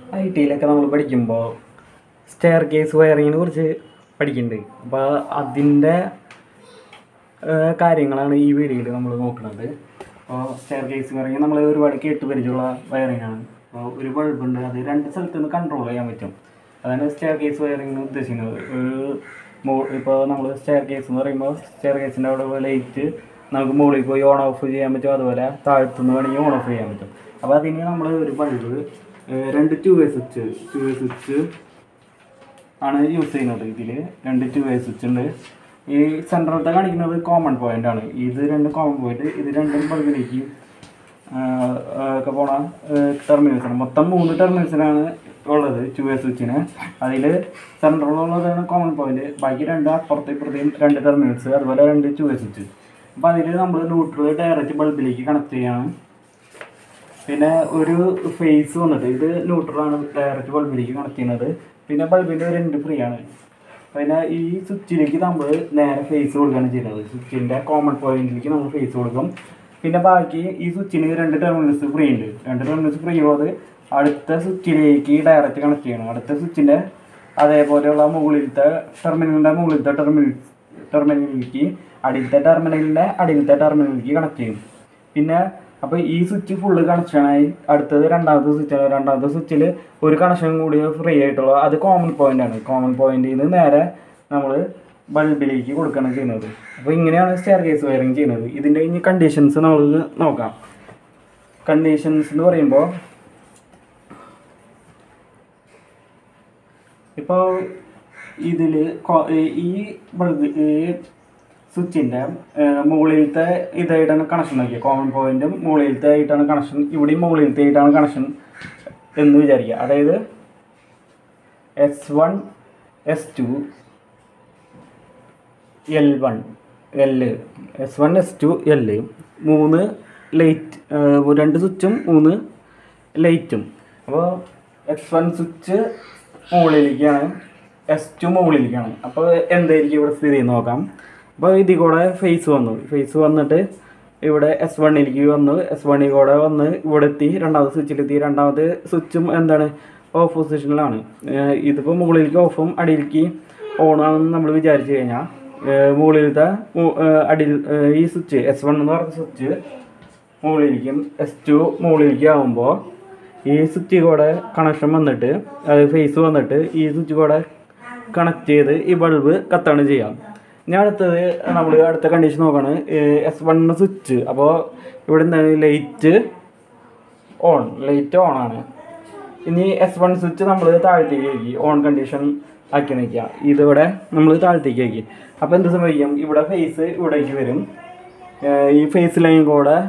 I ടിയിലൊക്കെ നമ്മൾ പഠിക്കുമ്പോൾ stair case വയറിങ്ങിനെ കുറിച്ച് പഠിക്കുന്നുണ്ട് അപ്പോൾ അതിൻ്റെ ഏഹ് കാര്യങ്ങളാണ് ഈ വീഡിയോയിൽ നമ്മൾ നോക്കുന്നത് അപ്പോൾ സ്റ്റെയർ കേസ് വയറിങ് നമ്മൾ ഒരുപാട് കേട്ട് പരിചയമുള്ള വയറിംഗ് ആണ് അപ്പോൾ ഒരു ബൾബുണ്ട് അത് രണ്ട് സ്ഥലത്ത് നിന്ന് കൺട്രോൾ ചെയ്യാൻ പറ്റും അതാണ് സ്റ്റെയർ കേസ് വയറിംഗ് ഉദ്ദേശിക്കുന്നത് ഒരു മോ ഇപ്പോൾ നമ്മൾ സ്റ്റെയർ കേസ് എന്ന് പറയുമ്പോൾ സ്റ്റെയർ കേസിൻ്റെ അവിടെ ലൈറ്റ് നമുക്ക് മുകളിൽ പോയി ഓൺ ഓഫ് ചെയ്യാൻ പറ്റും അതുപോലെ താഴ്ത്തുനിന്ന് വേണമെങ്കിൽ ഓൺ ഓഫ് ചെയ്യാൻ പറ്റും അപ്പോൾ അതിന് നമ്മൾ ഒരു ബൾബ് രണ്ട് two way switch two way switch ആണ് യൂസ് ചെയ്യുന്നത് ഇതിൽ രണ്ട് ടു വേ സ്വിച്ച് ഉണ്ട് ഈ സെൻട്രലത്തെ കാണിക്കുന്നത് കോമൺ പോയിന്റ് ആണ് ഇത് രണ്ടും കോമൺ പോയിന്റ് ഇത് രണ്ടും ബൾബിലേക്ക് ഒക്കെ പോണ ടെർമിനൽസ് ആണ് മൊത്തം മൂന്ന് ടെർമിനൽസിനാണ് ഉള്ളത് ടു വേ സ്വിച്ചിന് അതിൽ സെൻട്രലുള്ളതാണ് കോമൺ പോയിന്റ് ബാക്കി രണ്ട് അപ്പുറത്തെ ഇപ്പുറത്തെയും രണ്ട് ടെർമിനൽസ് അതുപോലെ രണ്ട് ടു വേ സ്വിച്ച് അപ്പോൾ അതിൽ നമ്മൾ ന്യൂട്രൽ ഡയറക്റ്റ് ബൾബിലേക്ക് കണക്ട് ചെയ്യാണ് പിന്നെ ഒരു ഫേസ് വന്നിട്ട് ഇത് ന്യൂട്രലാണ് ഡയറക്റ്റ് ബൾബിലേക്ക് കണക്ട് ചെയ്യുന്നത് പിന്നെ ബൾബിൻ്റെ ഒരു എൻഡ് ഫ്രീ ആണ് പിന്നെ ഈ സ്വിച്ചിലേക്ക് നമ്മൾ നേരെ ഫേസ് കൊടുക്കുകയാണ് ചെയ്യുന്നത് സ്വിച്ചിൻ്റെ കോമൺ പോയിന്റിലേക്ക് നമ്മൾ ഫേസ് കൊടുക്കും പിന്നെ ബാക്കി ഈ സ്വിച്ചിന് രണ്ട് ടെർമിനൽസ് ഫ്രീ ഉണ്ട് രണ്ട് ടെർമിനൽസ് ഫ്രീ ഉള്ളത് അടുത്ത സ്വിച്ചിലേക്ക് ഡയറക്റ്റ് കണക്ട് ചെയ്യണം അടുത്ത സ്വിച്ചിൻ്റെ അതേപോലെയുള്ള മുകളിലത്തെ ടെർമിനലിൻ്റെ മുകളിലത്തെ ടെർമിനൽ ടെർമിനലിലേക്ക് അടിയിലത്തെ ടെർമിനലിൻ്റെ അടിയിലത്തെ ടെർമിനലിലേക്ക് കണക്ട് ചെയ്യും പിന്നെ അപ്പോൾ ഈ സ്വിച്ച് ഫുള്ള് കണക്ഷനായി അടുത്തത് രണ്ടാമത്തെ സ്വിച്ചാണ് രണ്ടാമത്തെ സ്വിച്ചിൽ ഒരു കണക്ഷൻ കൂടി ഫ്രീ ആയിട്ടുള്ള അത് കോമൺ പോയിന്റ് ആണ് കോമൺ പോയിന്റിൽ നിന്ന് നേരെ നമ്മൾ ബൾബിലേക്ക് കൊടുക്കുകയാണ് ചെയ്യുന്നത് അപ്പോൾ ഇങ്ങനെയാണ് സ്റ്റെയർ കേസ് വയറിങ് ചെയ്യുന്നത് ഇതിൻ്റെ ഇനി കണ്ടീഷൻസ് നമ്മൾ നോക്കാം കണ്ടീഷൻസ് എന്ന് പറയുമ്പോൾ ഇപ്പോൾ ഇതിൽ ഈ ബൾബ് ഈ സ്വിച്ചിൻ്റെ മുകളിലത്തെ ഇതായിട്ടാണ് കണക്ഷൻ നോക്കിയത് കോമൺ പോയിന്റും മുകളിലത്തെ ആയിട്ടാണ് കണക്ഷൻ ഇവിടെയും മുകളിലത്തെ ആയിട്ടാണ് കണക്ഷൻ എന്ന് വിചാരിക്കുക അതായത് S one S two L one L S one S two L മൂന്ന് ലൈറ്റ് രണ്ട് സ്വിച്ചും മൂന്ന് ലൈറ്റും അപ്പോൾ എസ് വൺ സ്വിച്ച് മുകളിലേക്കാണ് എസ് ടു മുകളിലേക്കാണ് അപ്പോൾ എന്തായിരിക്കും ഇവിടെ സ്ഥിതി എന്ന് നോക്കാം അപ്പോൾ ഇതിൽ കൂടെ ഫേസ് വന്നു ഫേസ് വന്നിട്ട് ഇവിടെ എസ് വണ്ണിലേക്ക് വന്നു എസ് വണ്ണിൽ കൂടെ വന്ന് ഇവിടെ എത്തി രണ്ടാമത്തെ സ്വിച്ചിലെത്തി രണ്ടാമത്തെ സ്വിച്ചും എന്താണ് ഓഫ് പൊസിഷനിലാണ് ഇതിപ്പോൾ മുകളിലേക്ക് ഓഫും അടിയിലേക്ക് ഓണാണെന്ന് നമ്മൾ വിചാരിച്ചു കഴിഞ്ഞാൽ മുകളിലത്തെ മു- ഏഹ് അടിയിൽ ഏഹ് ഈ സ്വിച്ച് എസ് വൺ എന്ന് പറഞ്ഞ സ്വിച്ച് മുകളിലേക്കും എസ് ടു മുകളിലേക്ക് ആകുമ്പോൾ ഈ സ്വിച്ച് കൂടെ കണക്ഷൻ വന്നിട്ട് അത് ഫേസ് വന്നിട്ട് ഈ സ്വിച്ച് കൂടെ കണക്ട് ചെയ്ത് ഈ ബൾബ് കത്താണ് ചെയ്യാം ഇനി അടുത്തത് നമ്മൾ അടുത്ത കണ്ടീഷൻ നോക്കുകയാണ് എസ് വൺ സ്വിച്ച് അപ്പോൾ ഇവിടെ എന്താണ് ലൈറ്റ് ഓൺ ലൈറ്റ് ഓൺ ആണ് ഇനി എസ് വൺ സ്വിച്ച് നമ്മൾ താഴത്തേക്ക് ആക്കി ഓൺ കണ്ടീഷൻ ആക്കി നിൽക്കുക ഇതിവിടെ നമ്മൾ താഴത്തേക്ക് ആക്കി അപ്പോൾ എന്ത് സംഭവിക്കും ഇവിടെ ഫേസ് ഇവിടേക്ക് വരും ഏഹ് ഈ ഫേസ് ലൈൻ കൂടെ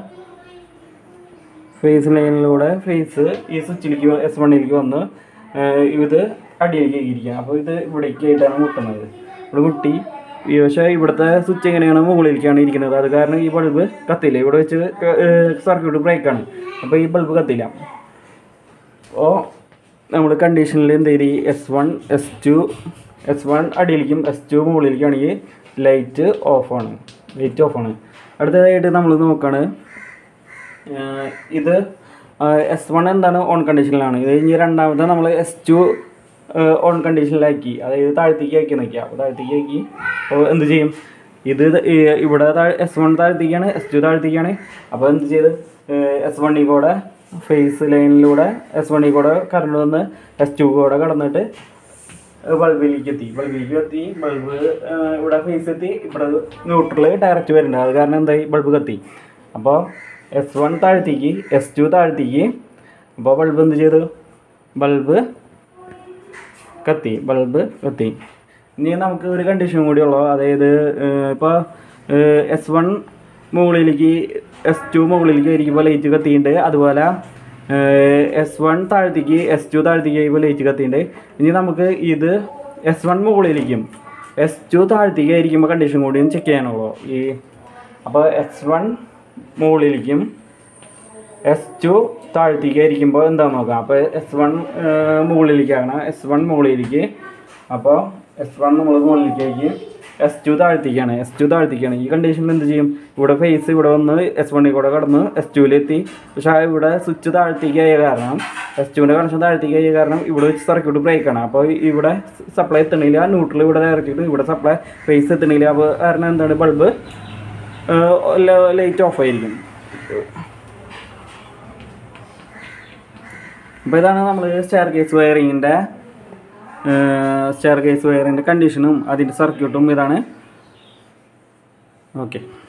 ഫേസ് ലൈനിലൂടെ ഫേസ് ഈ സ്വിച്ചിലേക്ക് എസ് വണ്ണിലേക്ക് വന്ന് ഏഹ് ഇത് അടിയിലേക്ക് ഇരിക്കുക അപ്പോൾ ഇത് ഇവിടേക്ക് ആയിട്ടാണ് മുട്ടുന്നത് ഇവിടെ മുട്ടി ഈ പക്ഷേ ഇവിടുത്തെ സ്വിച്ച് എങ്ങനെയാണ് മുകളിലേക്കാണ് ഇരിക്കുന്നത് അത് കാരണം ഈ ബൾബ് കത്തില്ല ഇവിടെ വെച്ച് സർക്യൂട്ട് ബ്രേക്കാണ് അപ്പോൾ ഈ ബൾബ് കത്തില്ല അപ്പോൾ നമ്മൾ കണ്ടീഷനിൽ എന്ത് ചെയ്ത് S one S two S one അടിയിലേക്കും എസ് ടു മുകളിലേക്കാണെങ്കിൽ ലൈറ്റ് ഓഫാണ് ലൈറ്റ് ഓഫാണ് അടുത്തതായിട്ട് നമ്മൾ നോക്കുകയാണ് ഏഹ് ഇത് എസ് വൺ എന്താണ് ഓൺ കണ്ടീഷനിലാണ് ഇത് ഇനി രണ്ടാമത്തെ നമ്മൾ എസ് ടു ഓൺ കണ്ടീഷനിലാക്കി അതായത് താഴത്തേക്ക് ആക്കി നിൽക്കുക അപ്പോൾ താഴത്തേക്ക് ആക്കി അപ്പോൾ എന്ത് ചെയ്യും ഇത് ഈ ഇവിടെ എസ് വൺ താഴത്തേക്കാണ് എസ് ടു താഴത്തേക്കാണ് അപ്പോൾ എന്ത് ചെയ്ത് എസ് വണ്ണിൽ കൂടെ ഫേസ് ലൈനിലൂടെ എസ് വണ്ണിൽ കൂടെ കറണ്ട് വന്ന് എസ് ടു കൂടെ കടന്നിട്ട് ബൾബിലേക്ക് എത്തി ബൾബിലേക്ക് എത്തി ബൾബ് ഇവിടെ ഫേസ് എത്തി ഇവിടെ ന്യൂട്രൽ ഡയറക്റ്റ് വരുന്നുണ്ട് അത് കാരണം എന്തായി ബൾബ് കത്തി അപ്പോൾ എസ് വൺ താഴത്തേക്ക് എസ് ടു താഴത്തേക്ക് അപ്പോൾ ബൾബ് എന്ത് ചെയ്തു ബൾബ് കത്തി ബൾബ് കത്തി ഇനി നമുക്ക് ഒരു കണ്ടീഷൻ കൂടി ഉള്ളൂ അതായത് ഇപ്പോൾ എസ് വൺ മുകളിലേക്ക് എസ് ടു മുകളിലേക്ക് ആയിരിക്കുമ്പോൾ ലൈറ്റ് കത്തിയിട്ടുണ്ട് അതുപോലെ എസ് വൺ താഴത്തേക്ക് എസ് ടു താഴത്തേക്ക് ആയിരിക്കുമ്പോൾ ലൈറ്റ് കത്തിയിട്ടുണ്ട് ഇനി നമുക്ക് ഇത് എസ് വൺ മുകളിലേക്കും എസ് ടു താഴത്തേക്ക് ആയിരിക്കുമ്പോൾ കണ്ടീഷൻ കൂടി ചെക്ക് ചെയ്യാനുള്ളൂ ഈ അപ്പോൾ എസ് വൺ മുകളിലേക്കും എസ് ടു താഴത്തേക്ക് ആയിരിക്കുമ്പോൾ എന്താണെന്ന് നോക്കാം അപ്പോൾ എസ് വൺ മുകളിലേക്കാണ് എസ് വൺ മുകളിലേക്ക് അപ്പോൾ എസ് വൺ നമ്മൾ മുകളിലേക്കാക്കി എസ് ടു താഴത്തേക്കാണ് എസ് ടു താഴത്തേക്കാണ് ഈ കണ്ടീഷനിൽ എന്ത് ചെയ്യും ഇവിടെ ഫേസ് ഇവിടെ വന്ന് എസ് വണ്ണിൽ കൂടെ കടന്ന് എസ് ടുവിലെത്തി പക്ഷേ ഇവിടെ സ്വിച്ച് താഴത്തേക്ക് ആയ കാരണം എസ് ടുവിൻ്റെ കണക്ഷൻ താഴ്ത്തി കഴിയ കാരണം ഇവിടെ വെച്ച് സർക്യൂട്ട് ബ്രേക്കാണ് അപ്പോൾ ഇവിടെ സപ്ലൈ എത്തണില്ല ന്യൂട്രൽ ഇവിടെ ഇറക്കിയിട്ട് ഇവിടെ സപ്ലൈ ഫേസ് എത്തണില്ല അപ്പോൾ കാരണം എന്താണ് ബൾബ് ലൈറ്റ് ഓഫ് ആയിരിക്കും അപ്പോൾ ഇതാണ് നമ്മൾ സ്റ്റെയർ കേസ് വയറിങ്ങിൻ്റെ സ്റ്റെയർ കേസ് വയറിൻ്റെ കണ്ടീഷനും അതിൻ്റെ സർക്യൂട്ടും ഇതാണ് ഓക്കെ